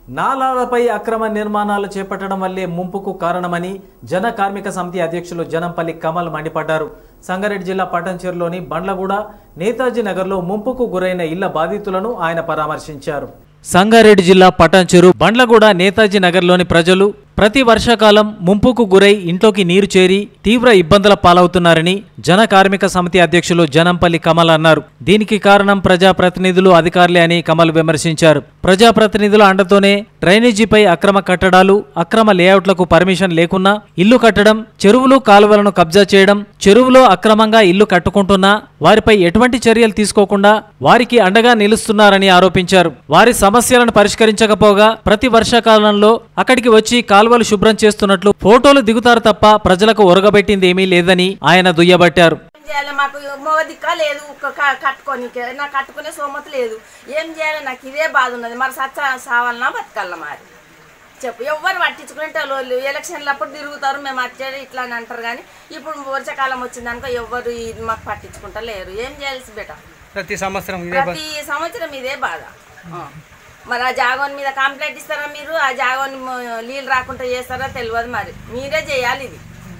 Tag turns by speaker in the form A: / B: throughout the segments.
A: నాలాలపై అక్రమ నిర్మాణాలు చేపట్టడం వల్లే ముంపుకు కారణమని జన కార్మిక సమితి అధ్యక్షులు జనంపల్లి కమల్ మండిపడ్డారు సంగారెడ్డి జిల్లా పట్టంచేరులోని బండ్లగూడ నేతాజీ నగర్లో ముంపుకు గురైన ఇళ్ల బాధితులను ఆయన పరామర్శించారు సంగారెడ్డి జిల్లా పటాన్చెరు బండ్లగూడ నేతాజీ నగర్లోని ప్రజలు ప్రతి వర్షాకాలం ముంపుకు గురై ఇంట్లోకి నీరు చేరి తీవ్ర ఇబ్బందుల పాలవుతున్నారని జన కార్మిక సమితి అధ్యక్షులు జనంపల్లి కమల్ అన్నారు దీనికి కారణం ప్రజాప్రతినిధులు అధికారులే అని కమల్ విమర్శించారు ప్రజాప్రతినిధుల అండతోనే డ్రైనేజీపై అక్రమ కట్టడాలు అక్రమ లేఅవుట్లకు పర్మిషన్ లేకున్నా ఇల్లు కట్టడం చెరువులు కాలువలను కబ్జా చేయడం చెరువులో అక్రమంగా ఇల్లు కట్టుకుంటున్నా వారిపై ఎటువంటి చర్యలు తీసుకోకుండా వారికి అండగా నిలుస్తున్నారని ఆరోపించారు వారి సమస్యలను పరిష్కరించకపోగా ప్రతి వర్షాకాలంలో అక్కడికి వచ్చి కాలువలు శుభ్రం చేస్తున్నట్లు ఫోటోలు దిగుతారు తప్ప ప్రజలకు ఒరగబెట్టింది ఏమీ లేదని ఆయన దుయ్యబట్టారు
B: ఏం చేయాలి మాకు మగ దిక్క లేదు ఒక క- కట్టుకోనికే నాకు కట్టుకునే సోమత లేదు ఏం చేయాలి నాకు ఇదే బాధ ఉన్నది మరి సచ్చ సావాలన్నా బతకాలన్నా మరి చెప్పు ఎవరు పట్టించుకునే వాళ్ళు ఎలక్షన్లు అప్పుడు తిరుగుతారు మేము వచ్చేది ఇట్లా అని అంటారు కానీ ఇప్పుడు వర్షాకాలం వచ్చిందనుకో ఎవరు ఇది మాకు పట్టించుకుంటా లేరు ఏం చేయాల్సి బేట
C: ప్రతి సంవత్సరం ఇదే బ-
B: ప్రతి సంవత్సరం ఇదే బాధ ఆ. మరి ఆ జాగోన్ మీద కంప్లైంట్ ఇస్తారా మీరు ఆ జాగోన్ నీళ్ళు రాకుండా చేస్తారా తెలియదు మరి మీరే చేయాలి ఇది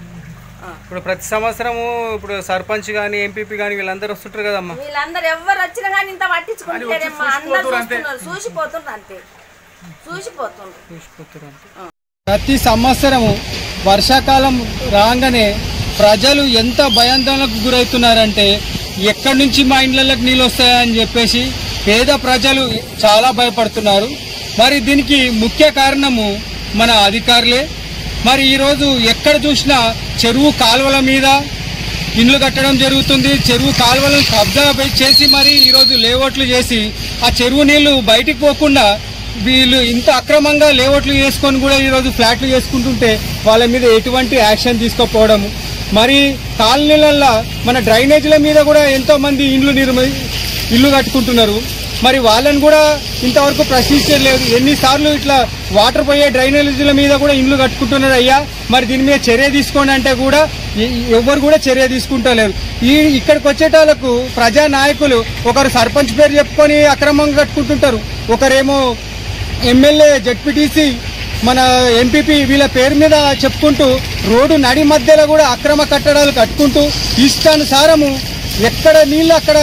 B: ఆ.
C: ఇప్పుడు ప్రతి సంవత్సరము ఇప్పుడు సర్పంచ్ కానీ ఎంపీపీ కానీ వీళ్ళందరూ వస్తుంటారు కదమ్మా
B: వీళ్ళందరూ ఎవరు వచ్చినా కానీ ఇంత పట్టించుకుంటారేమ్మా అందరు చూస్తున్నారు చూసిపోతుండ్రు అంతే చూసిపోతుండ్రు
C: చూసిపోతారు అంతే.
D: ప్రతి సంవత్సరము వర్షాకాలం రాగానే ప్రజలు ఎంత భయాందోళనకు గురవుతున్నారంటే ఎక్కడి నుంచి మా ఇండ్లలోకి నీళ్ళు వస్తాయని చెప్పేసి పేద ప్రజలు చాలా భయపడుతున్నారు మరి దీనికి ముఖ్య కారణము మన అధికారులే మరి ఈరోజు ఎక్కడ చూసినా చెరువు కాలువల మీద ఇండ్లు కట్టడం జరుగుతుంది చెరువు కాలువలను కబ్జా పై- చేసి మరి ఈరోజు లేఅవుట్లు చేసి ఆ చెరువు నీళ్లు బయటికి పోకుండా వీళ్ళు ఇంత అక్రమంగా లేఅవుట్లు చేసుకొని కూడా ఈరోజు ఫ్లాట్లు చేసుకుంటుంటే వాళ్ళ మీద ఎటువంటి యాక్షన్ తీసుకోకపోవడము మరి కాలనీలల్లో మన డ్రైనేజీల మీద కూడా ఎంతో మంది ఇండ్లు నిర్మి ఇల్లు కట్టుకుంటున్నారు మరి వాళ్ళని కూడా ఇంతవరకు ప్రశ్నించలేదు ఎన్నిసార్లు ఇట్లా వాటర్ పోయే డ్రైనేజీల మీద కూడా ఇండ్లు కట్టుకుంటున్నారు అయ్యా మరి దీని మీద చర్య తీసుకోండి అంటే కూడా ఎ- ఎవ్వరు కూడా చర్య తీసుకుంటలేరు ఈ ఇక్కడికి వచ్చేటాలకు ప్రజా నాయకులు ఒకరు సర్పంచ్ పేరు చెప్పుకొని అక్రమంగా కట్టుకుంటుంటారు ఒకరేమో ఎమ్మెల్యే జడ్పీటీసీ మన ఎంపీపీ వీళ్ళ పేరు మీద చెప్పుకుంటూ రోడ్డు నడి మధ్యలో కూడా అక్రమ కట్టడాలు కట్టుకుంటూ ఇష్టానుసారము ఎక్కడ నీళ్ళు అక్కడ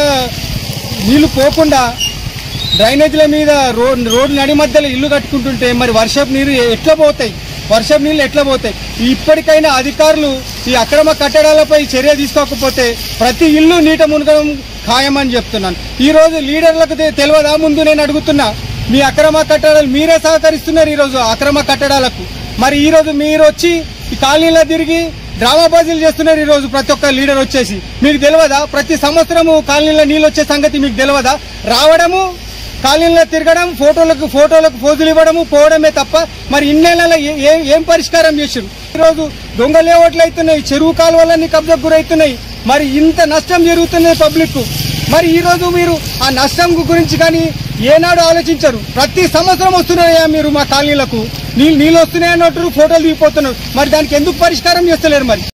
D: నీళ్లు పోకుండా డ్రైనేజీల మీద రోడ్ రోడ్డు నడి మధ్యలో ఇల్లు కట్టుకుంటుంటే మరి వర్షపు నీరు ఎట్లా పోతాయి వర్షపు నీళ్ళు ఎట్లా పోతాయి ఇప్పటికైనా అధికారులు ఈ అక్రమ కట్టడాలపై చర్య తీసుకోకపోతే ప్రతి ఇల్లు నీట మునగడం ఖాయమని చెప్తున్నాను ఈ రోజు లీడర్లకు తె- తెలియదా ముందు నేను అడుగుతున్నా మీ అక్రమ కట్టడాలు మీరే సహకరిస్తున్నారు ఈ రోజు అక్రమ కట్టడాలకు మరి ఈ రోజు మీరు వచ్చి ఈ కాలనీలో తిరిగి డ్రామా బాజీలు చేస్తున్నారు ఈ రోజు ప్రతి ఒక్క లీడర్ వచ్చేసి మీకు తెలియదా ప్రతి సంవత్సరము కాలనీలో నీళ్ళు వచ్చే సంగతి మీకు తెలియదా రావడము కాలనీలో తిరగడం ఫోటోలకు ఫోటోలకు పోజులు ఇవ్వడము పోవడమే తప్ప మరి ఇన్నేళ్ళలో ఏ- ఏ- ఏం పరిష్కారం చేసారు ఈరోజు దొంగ లేవట్లు అవుతున్నాయి చెరువు కాలువలన్నీ కబ్జకు గురవుతున్నాయి మరి ఇంత నష్టం జరుగుతున్నది పబ్లిక్ మరి ఈ రోజు మీరు ఆ నష్టం గురించి కానీ ఏనాడు ఆలోచించరు ప్రతి సంవత్సరం వస్తున్నాయా మీరు మా కాలనీలకు నీళ్ళు నీళ్ళు వస్తున్నాయన్నట్టు ఫోటోలు దిగిపోతున్నారు మరి దానికి ఎందుకు పరిష్కారం చేస్తలేరు మరి